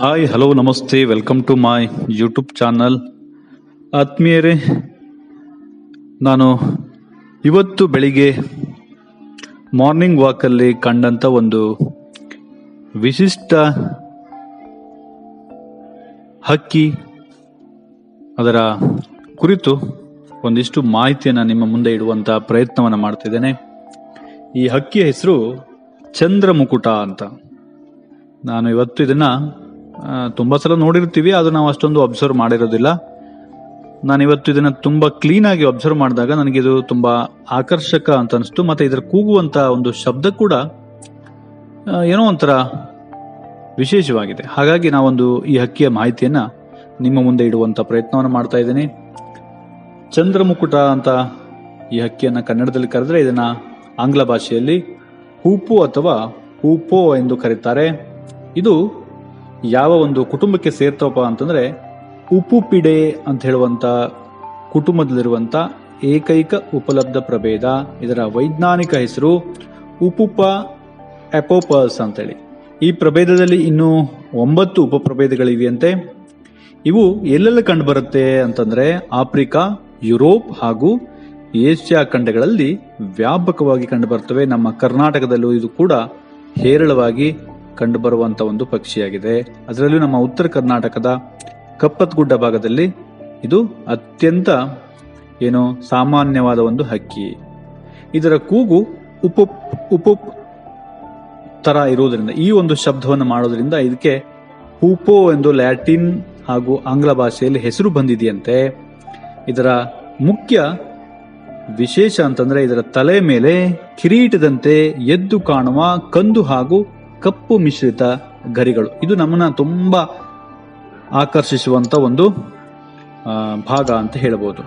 hi hello ನಮಸ್ತೆ welcome to my YouTube channel ಆತ್ಮೀಯರೇ ನಾನು ಇವತ್ತು ಬೆಳಿಗ್ಗೆ ಮಾರ್ನಿಂಗ್ ವಾಕಲ್ಲಿ ಕಂಡಂಥ ಒಂದು ವಿಶಿಷ್ಟ ಹಕ್ಕಿ ಅದರ ಕುರಿತು ಒಂದಿಷ್ಟು ಮಾಹಿತಿಯನ್ನು ನಿಮ್ಮ ಮುಂದೆ ಇಡುವಂಥ ಪ್ರಯತ್ನವನ್ನು ಮಾಡ್ತಿದ್ದೇನೆ ಈ ಹಕ್ಕಿಯ ಹೆಸರು ಚಂದ್ರಮುಕುಟ ಅಂತ ನಾನು ಇವತ್ತು ಇದನ್ನ ಆ, ತುಂಬಾ ಸಲ ನೋಡಿರ್ತೀವಿ ಅದು ನಾವು ಅಷ್ಟೊಂದು ಅಬ್ಸರ್ವ್ ಮಾಡಿರೋದಿಲ್ಲ ನಾನು ಇವತ್ತು ಇದನ್ನ ತುಂಬಾ ಕ್ಲೀನ್ ಆಗಿ ಅಬ್ಸರ್ವ್ ಮಾಡಿದಾಗ ನನಗಿದು ತುಂಬಾ ಆಕರ್ಷಕ ಅಂತ ಅನಿಸ್ತು ಮತ್ತೆ ಇದರ ಕೂಗುವಂತ ಒಂದು ಶಬ್ದ ಕೂಡ ಆ, ಏನೋ ಒಂಥರ ವಿಶೇಷವಾಗಿದೆ ಹಾಗಾಗಿ ನಾವೊಂದು ಈ ಹಕ್ಕಿಯ ಮಾಹಿತಿಯನ್ನ ನಿಮ್ಮ ಮುಂದೆ ಇಡುವಂತ ಪ್ರಯತ್ನವನ್ನು ಮಾಡ್ತಾ ಇದ್ದೀನಿ ಚಂದ್ರಮುಕುಟ ಅಂತ ಈ ಹಕ್ಕಿಯನ್ನ ಕನ್ನಡದಲ್ಲಿ ಕರೆದ್ರೆ ಇದನ್ನ ಆಂಗ್ಲ ಭಾಷೆಯಲ್ಲಿ ಹೂಪು ಅಥವಾ ಹೂಪೋ ಎಂದು ಕರೀತಾರೆ ಇದು ಯಾವ ಒಂದು ಕುಟುಂಬಕ್ಕೆ ಸೇರ್ತವಪ್ಪ ಅಂತಂದ್ರೆ ಉಪುಪಿಡೆ ಅಂತ ಹೇಳುವಂತ ಕುಟುಂಬದಲ್ಲಿರುವಂತ ಏಕೈಕ ಉಪಲಬ್ಧ ಪ್ರಭೇದ ಇದರ ವೈಜ್ಞಾನಿಕ ಹೆಸರು ಉಪುಪ ಎಪೋಪಸ್ ಅಂತೇಳಿ ಈ ಪ್ರಭೇದದಲ್ಲಿ ಇನ್ನೂ ಒಂಬತ್ತು ಉಪಪ್ರಭೇದಗಳಿವೆಯಂತೆ ಇವು ಎಲ್ಲೆಲ್ಲ ಕಂಡು ಬರುತ್ತೆ ಅಂತಂದ್ರೆ ಆಫ್ರಿಕಾ ಯುರೋಪ್ ಹಾಗೂ ಏಷ್ಯಾ ಖಂಡಗಳಲ್ಲಿ ವ್ಯಾಪಕವಾಗಿ ಕಂಡು ಬರ್ತವೆ ನಮ್ಮ ಕರ್ನಾಟಕದಲ್ಲೂ ಇದು ಕೂಡ ಹೇರಳವಾಗಿ ಕಂಡುಬರುವಂತ ಒಂದು ಪಕ್ಷಿಯಾಗಿದೆ ಅದರಲ್ಲೂ ನಮ್ಮ ಉತ್ತರ ಕರ್ನಾಟಕದ ಕಪ್ಪತ್ಗುಡ್ಡ ಭಾಗದಲ್ಲಿ ಇದು ಅತ್ಯಂತ ಏನು ಸಾಮಾನ್ಯವಾದ ಒಂದು ಹಕ್ಕಿ ಇದರ ಕೂಗು ಉಪುಪ್ ಉಪುಪ್ ತರ ಇರುವುದರಿಂದ ಈ ಒಂದು ಶಬ್ದವನ್ನು ಮಾಡೋದ್ರಿಂದ ಇದಕ್ಕೆ ಹೂಪೋ ಎಂದು ಲ್ಯಾಟಿನ್ ಹಾಗೂ ಆಂಗ್ಲ ಭಾಷೆಯಲ್ಲಿ ಹೆಸರು ಬಂದಿದೆಯಂತೆ ಇದರ ಮುಖ್ಯ ವಿಶೇಷ ಅಂತಂದ್ರೆ ಇದರ ತಲೆ ಮೇಲೆ ಕಿರೀಟದಂತೆ ಎದ್ದು ಕಾಣುವ ಕಂದು ಹಾಗೂ ಕಪ್ಪು ಮಿಶ್ರಿತ ಗರಿಗಳು ಇದು ನಮ್ಮನ್ನ ತುಂಬಾ ಆಕರ್ಷಿಸುವಂತ ಒಂದು ಆ, ಭಾಗ ಅಂತ ಹೇಳಬಹುದು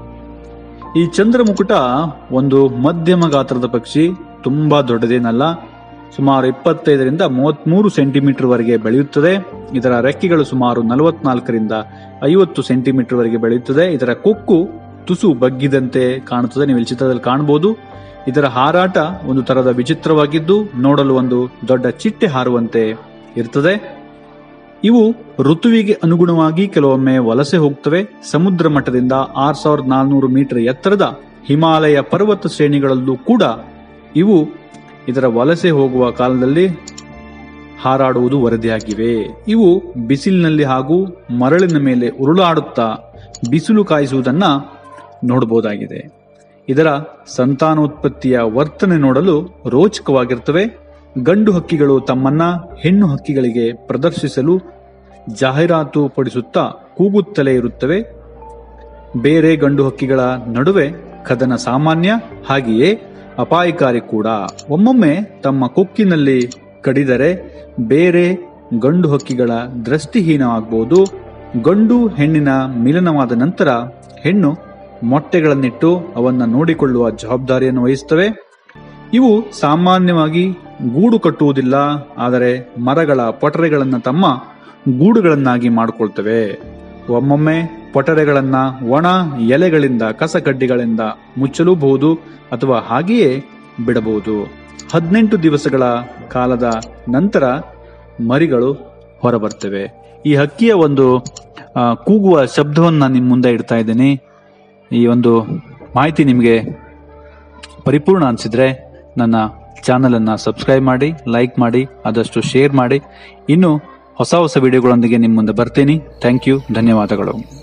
ಈ ಚಂದ್ರಮುಕುಟ ಒಂದು ಮಧ್ಯಮ ಗಾತ್ರದ ಪಕ್ಷಿ ತುಂಬಾ ದೊಡ್ಡದೇನಲ್ಲ ಸುಮಾರು ಇಪ್ಪತ್ತೈದರಿಂದ ಮೂವತ್ಮೂರು ಸೆಂಟಿಮೀಟರ್ ವರೆಗೆ ಬೆಳೆಯುತ್ತದೆ ಇದರ ರೆಕ್ಕೆಗಳು ಸುಮಾರು ನಲವತ್ನಾಲ್ಕರಿಂದ ಐವತ್ತು ಸೆಂಟಿಮೀಟರ್ ವರೆಗೆ ಬೆಳೆಯುತ್ತದೆ ಇದರ ಕೊಕ್ಕು ತುಸು ಬಗ್ಗಿದಂತೆ ಕಾಣುತ್ತದೆ ನೀವು ಇಲ್ಲಿ ಚಿತ್ರದಲ್ಲಿ ಕಾಣಬಹುದು ಇದರ ಹಾರಾಟ ಒಂದು ತರದ ವಿಚಿತ್ರವಾಗಿದ್ದು ನೋಡಲು ಒಂದು ದೊಡ್ಡ ಚಿಟ್ಟೆ ಹಾರುವಂತೆ ಇರ್ತದೆ ಇವು ಋತುವಿಗೆ ಅನುಗುಣವಾಗಿ ಕೆಲವೊಮ್ಮೆ ವಲಸೆ ಹೋಗ್ತವೆ ಸಮುದ್ರ ಮಟ್ಟದಿಂದ ಆರ್ ಸಾವಿರದ ನಾಲ್ನೂರು ಮೀಟರ್ ಎತ್ತರದ ಹಿಮಾಲಯ ಪರ್ವತ ಶ್ರೇಣಿಗಳಲ್ಲೂ ಕೂಡ ಇವು ಇದರ ವಲಸೆ ಹೋಗುವ ಕಾಲದಲ್ಲಿ ಹಾರಾಡುವುದು ವರದಿಯಾಗಿವೆ ಇವು ಬಿಸಿಲಿನಲ್ಲಿ ಹಾಗೂ ಮರಳಿನ ಮೇಲೆ ಉರುಳಾಡುತ್ತಾ ಬಿಸಿಲು ಕಾಯಿಸುವುದನ್ನ ನೋಡಬಹುದಾಗಿದೆ ಇದರ ಸಂತಾನೋತ್ಪತ್ತಿಯ ವರ್ತನೆ ನೋಡಲು ರೋಚಕವಾಗಿರ್ತವೆ ಗಂಡು ಹಕ್ಕಿಗಳು ತಮ್ಮನ್ನ ಹೆಣ್ಣು ಹಕ್ಕಿಗಳಿಗೆ ಪ್ರದರ್ಶಿಸಲು ಜಾಹೀರಾತು ಪಡಿಸುತ್ತಾ ಕೂಗುತ್ತಲೇ ಇರುತ್ತವೆ ಬೇರೆ ಗಂಡು ಹಕ್ಕಿಗಳ ನಡುವೆ ಕದನ ಸಾಮಾನ್ಯ ಹಾಗೆಯೇ ಅಪಾಯಕಾರಿ ಕೂಡ ಒಮ್ಮೊಮ್ಮೆ ತಮ್ಮ ಕೊಕ್ಕಿನಲ್ಲಿ ಕಡಿದರೆ ಬೇರೆ ಗಂಡು ಹಕ್ಕಿಗಳ ದೃಷ್ಟಿಹೀನವಾಗಬಹುದು ಗಂಡು ಹೆಣ್ಣಿನ ಮಿಲನವಾದ ನಂತರ ಹೆಣ್ಣು ಮೊಟ್ಟೆಗಳನ್ನಿಟ್ಟು ಅವನ್ನ ನೋಡಿಕೊಳ್ಳುವ ಜವಾಬ್ದಾರಿಯನ್ನು ವಹಿಸುತ್ತವೆ ಇವು ಸಾಮಾನ್ಯವಾಗಿ ಗೂಡು ಕಟ್ಟುವುದಿಲ್ಲ ಆದರೆ ಮರಗಳ ಪೊಟರೆಗಳನ್ನು ತಮ್ಮ ಗೂಡುಗಳನ್ನಾಗಿ ಮಾಡಿಕೊಳ್ತವೆ ಒಮ್ಮೊಮ್ಮೆ ಪೊಟರೆಗಳನ್ನ ಒಣ ಎಲೆಗಳಿಂದ ಕಸಕಡ್ಡಿಗಳಿಂದ ಮುಚ್ಚಲೂಬಹುದು ಅಥವಾ ಹಾಗೆಯೇ ಬಿಡಬಹುದು ಹದಿನೆಂಟು ದಿವಸಗಳ ಕಾಲದ ನಂತರ ಮರಿಗಳು ಹೊರಬರ್ತವೆ ಈ ಹಕ್ಕಿಯ ಒಂದು ಆ, ಕೂಗುವ ಶಬ್ದವನ್ನ ನಿಮ್ಮ ಮುಂದೆ ಇಡ್ತಾ ಇದ್ದೀನಿ ಈ ಒಂದು ಮಾಹಿತಿ ನಿಮಗೆ ಪರಿಪೂರ್ಣ ಅನಿಸಿದ್ರೆ ನನ್ನ ಚಾನಲ್ ಅನ್ನ ಸಬ್ಸ್ಕ್ರೈಬ್ ಮಾಡಿ ಲೈಕ್ ಮಾಡಿ ಆದಷ್ಟು ಶೇರ್ ಮಾಡಿ ಇನ್ನು ಹೊಸ ಹೊಸ ವಿಡಿಯೋಗಳೊಂದಿಗೆ ನಿಮ್ಮ ಮುಂದೆ ಬರ್ತೀನಿ ಥ್ಯಾಂಕ್ ಯು ಧನ್ಯವಾದಗಳು